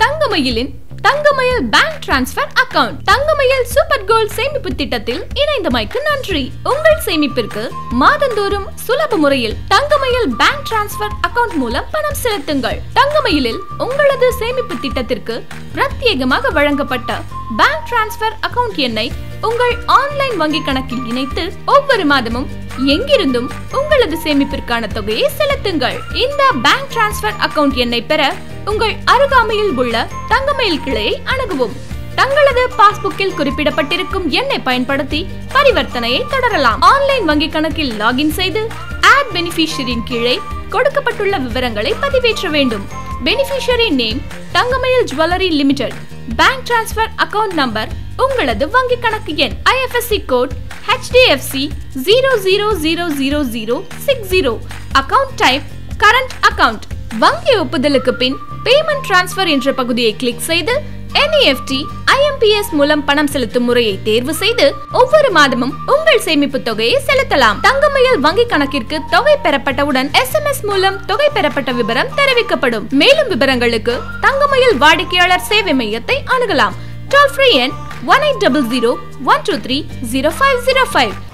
தங்கமயிலின் Thangamayil bank transfer account Thangamayil super gold சேமிப்பு திட்டத்தில் இணைந்தமைக்கு நன்றி உங்கள் சேமிப்பிற்கு மாதந்தோறும் சுலப முறையில் தங்கமயில் பேங்க் டிரான்ஸ்ஃபர் அக்கவுண்ட் மூலம் பணம் செலுத்துங்கள் தங்கமயிலில் உங்களது சேமிப்பு திட்டத்திற்கு பிரத்யேகமாக வழங்கப்பட்ட பேங்க் டிரான்ஸ்ஃபர் அக்கவுண்ட் எண்ணை உங்கள் ஆன்லைன் வங்கி கணக்கில் இணைத்து ஒவ்வொரு மாதமும் எங்கிருந்தும் உங்களது சேமிப்பிற்கான தொகையை செலுத்துங்கள் இந்த பேங்க் டிரான்ஸ்ஃபர் அக்கவுண்ட் எண்ணை பெற உங்கள் அருகாமையில் உள்ள தங்கமயில் கிளையை அணுகவும் தங்களது பாஸ்புக்கில் குறிப்பிடப்பட்டிருக்கும் எண்ணை பயன்படுத்தி பரிவர்த்தனையை தொடரலாம் ஆன்லைன் வங்கி கணக்கில் லாகின் செய்து ஆட் பெனிஃபிஷியரின் கீழே கொடுக்கப்பட்டுள்ள விவரங்களை பதிவேற்ற வேண்டும் beneficiary name Thangamayil jewellery limited bank transfer account number உங்களது வங்கி கணக்கு எண் IFSC code HDFC zero zero zero zero zero six zero account type current account வங்கி ஒப்புதலுக்கு பின் பேமெண்ட் டிரான்ஸ்ஃபர் என்ற பகுதியை கிளிக் செய்து NEFT IMPS மூலம் பணம் செலுத்தும் முறையை தேர்வு செய்து ஒவ்வொரு மாதமும் உங்கள் சேமிப்பு தொகையை செலுத்தலாம் தங்கமயில் வங்கி கணக்கிற்கு தொகை பெறப்பட்டவுடன் SMS மூலம் தொகை பெறப்பட்ட விவரம் தெரிவிக்கப்படும் மேலும் விவரங்களுக்கு தங்கமயில் வாடிக்கையாளர் சேவை மையத்தை அணுகலாம் டோல் ஃப்ரீ எண் one eight double zero one two three zero five zero five